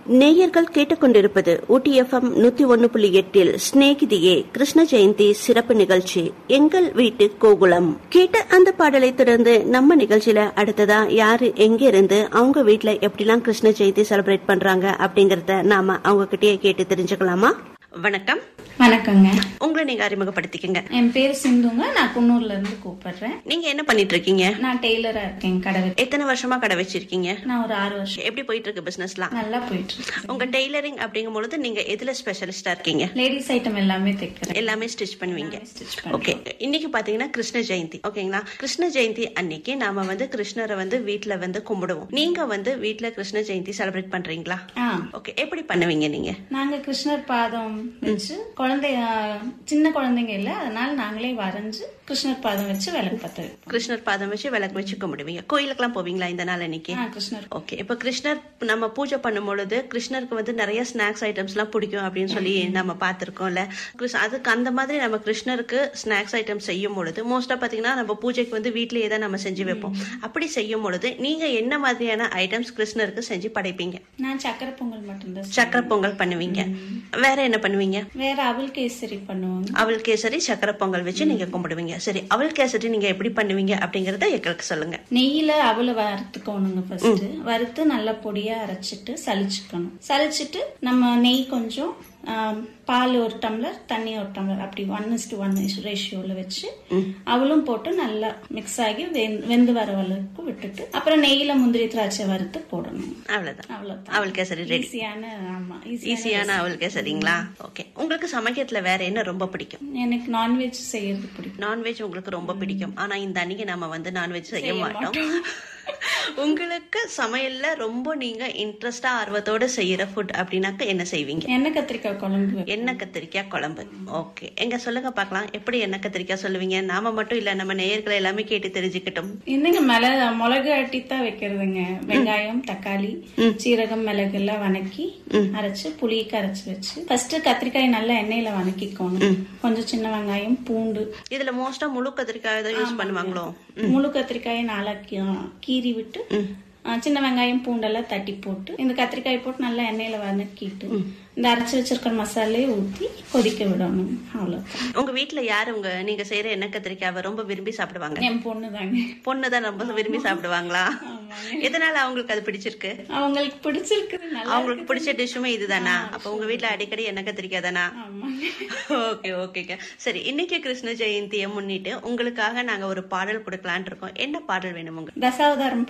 நேயர்கள் கேட்டுக்கொண்டிருப்பது ஊட்டி எஃப்எம் நூத்தி ஒன்னு புள்ளி எட்டில் ஸ்நேகிதியே கிருஷ்ண ஜெயந்தி சிறப்பு நிகழ்ச்சி எங்கள் வீட்டு கோகுலம் கேட்ட அந்த பாடலை தொடர்ந்து நம்ம நிகழ்ச்சியில அடுத்ததா யாரு எங்க இருந்து அவங்க வீட்ல எப்படிலாம் கிருஷ்ண ஜெயந்தி செலிப்ரேட் பண்றாங்க அப்படிங்கறத நாம அவங்க கிட்டயே கேட்டு தெரிஞ்சுக்கலாமா வணக்கம் வணக்கங்க உங்களை நீங்க அறிமுகப்படுத்திக்கங்க என் பேர் சிந்துங்க நான் குன்னூர்ல இருந்து கூப்பிடுறேன் நீங்க என்ன பண்ணிட்டு இருக்கீங்க நான் டெய்லரா இருக்கேன் கடை வச்சு. எத்தனை வருஷமா கடை வச்சிருக்கீங்க நான் ஒரு ஆறு வருஷம் எப்படி போயிட்டு இருக்கு பிசினஸ்லாம் நல்லா போயிட்டு இருக்கு உங்க டெய்லரிங் அப்படிங்கும் பொழுது நீங்க எதுல ஸ்பெஷலிஸ்டா இருக்கீங்க லேடிஸ் ஐட்டம் எல்லாமே தைக்கிறேன் எல்லாமே ஸ்டிச் பண்ணுவீங்க ஸ்டிச் ஓகே இன்னைக்கு பாத்தீங்கன்னா கிருஷ்ண ஜெயந்தி ஓகேங்களா கிருஷ்ண ஜெயந்தி அன்னைக்கு நாம வந்து கிருஷ்ணரை வந்து வீட்ல வந்து கும்பிடுவோம் நீங்க வந்து வீட்ல கிருஷ்ண ஜெயந்தி செலிப்ரேட் பண்றீங்களா ஆ ஓகே எப்படி பண்ணுவீங்க நீங்க நாங்க கிருஷ்ணர் பாதம் வச்சு குழந்தை ஆ, சின்ன குழந்தைங்க இல்ல அதனால நாங்களே வரைஞ்சு கிருஷ்ணர் பாதம் வச்சு விளக்கு பத்த வைப்போம் கிருஷ்ணர் பாதம் வச்சு விளக்கு வச்சு கும்பிடுவீங்க கோயிலுக்கெல்லாம் போவீங்களா இந்த நாள் அன்னைக்கு ஆ, கிருஷ்ணர் ஓகே இப்ப கிருஷ்ணர் நம்ம பூஜை பண்ணும் பொழுது கிருஷ்ணருக்கு வந்து நிறைய ஸ்நாக்ஸ் ஐட்டம்ஸ் எல்லாம் பிடிக்கும் அப்படின்னு சொல்லி நம்ம பார்த்திருக்கோம்ல கிருஷ்ண- அதுக்கு அந்த மாதிரி நம்ம கிருஷ்ணருக்கு ஸ்நாக்ஸ் ஐட்டம் செய்யும் பொழுது மோஸ்டா பாத்தீங்கன்னா நம்ம பூஜைக்கு வந்து வீட்லயே தான் நம்ம செஞ்சு வைப்போம் அப்படி செய்யும் பொழுது நீங்க என்ன மாதிரியான ஐட்டம்ஸ் கிருஷ்ணருக்கு செஞ்சு படைப்பீங்க நான் சக்கரை பொங்கல் மட்டும்தான் செய்வேன். சக்கரை பொங்கல் பண்ணுவீங்க வேற என்ன பண்ணுவீங்க வேற அவல் கேசரி பண்ணுவாங்க அவல் கேசரி சக்கரை பொங்கல் வச்சு நீங்க கும்பிடுவீங்க சரி அவல் கேசரி நீங்க எப்படி பண்ணுவீங்க அப்படிங்கறத எங்களுக்கு சொல்லுங்க நெய்யில அவல வறுத்துக்கோணுங்க ஃபர்ஸ்ட் வறுத்து நல்லா பொடியா அரைச்சிட்டு சலிச்சுக்கணும் சலிச்சிட்டு நம்ம நெய் கொஞ்சம் ஆம், பால் ஒரு டம்ளர் தண்ணி ஒரு டம்ளர் அப்படி ஒன் இஸ் டு ஒன் ரேஷியோல வச்சு அவளும் போட்டு நல்லா மிக்ஸ் ஆகி வெந்- வெந்து வர அளவுக்கு விட்டுட்டு அப்புறம் நெய்யில முந்திரி திராட்சை வறுத்து போடணும் அவ்வளவுதான் அவ்வளவுதான் அவல் கேசரி ரெடி ஈஸியான ஆமா ஈஸியான ஈஸியான அவல் கேசரிங்களா ஓகே உங்களுக்கு சமைக்கிறதுல வேற என்ன ரொம்ப பிடிக்கும் எனக்கு நான்வெஜ் செய்யறது பிடிக்கும் நான்வெஜ் உங்களுக்கு ரொம்ப பிடிக்கும் ஆனா இந்த அன்னைக்கு நம்ம வந்து நான்வெஜ் செய்ய மாட்டோம் உங்களுக்கு சமையல்ல ரொம்ப நீங்க இன்ட்ரெஸ்டா ஆர்வத்தோட செய்யற ஃபுட் அப்படின்னாக்க என்ன செய்வீங்க எண்ணெய் கத்திரிக்காய் குழம்பு எண்ணெய் கத்திரிக்காய் குழம்பு ஓகே எங்க சொல்லுங்க பார்க்கலாம் எப்படி எண்ணெய் கத்திரிக்காய் சொல்லுவீங்க நாம மட்டும் இல்ல நம்ம நேயர்களை எல்லாமே கேட்டு தெரிஞ்சுக்கிட்டோம் என்னங்க மிளகு மிளகு அட்டி தான் வைக்கிறதுங்க வெங்காயம் தக்காளி சீரகம் மிளகு எல்லாம் வணக்கி அரைச்சு புளிக்கு அரைச்சு வச்சு ஃபர்ஸ்ட் கத்திரிக்காய் நல்லா எண்ணெயில வணக்கிக்கணும் கொஞ்சம் சின்ன வெங்காயம் பூண்டு இதுல மோஸ்டா முழு கத்திரிக்காய் தான் யூஸ் பண்ணுவாங்களோ முழு கத்திரிக்காயை நாளா கீ- கீறி விட்டு ஆ, சின்ன வெங்காயம் பூண்டெல்லாம் தட்டி போட்டு இந்த கத்திரிக்காய் போட்டு நல்லா எண்ணெயில வதக்கிட்டு இந்த அரைச்சு வச்சிருக்கிற மசாலையை ஊத்தி கொதிக்க விடணும் அவ்வளவுதான் உங்க வீட்ல யாரு உங்க நீங்க செய்யற எண்ணெய் கத்திரிக்காவை ரொம்ப விரும்பி சாப்பிடுவாங்க என் பொண்ணு தாங்க பொண்ணு தான் ரொம்ப விரும்பி சாப்பிடுவாங்களா எதனால அவங்களுக்கு அது பிடிச்சிருக்கு அவங்களுக்கு பிடிச்சிருக்குது நல்லா அவங்களுக்கு பிடிச்ச டிஷ்ஷுமே இதுதானா அப்ப உங்க வீட்ல அடிக்கடி எண்ணெய் கத்திரிக்காய் தானா ஆமாங்க ஓகே ஓகேங்க சரி இன்னைக்கு கிருஷ்ண ஜெயந்தியை முன்னிட்டு உங்களுக்காக நாங்க ஒரு பாடல் கொடுக்கலான் இருக்கோம் என்ன பாடல் வேணும் உங்களுக்கு தசாவதாரம்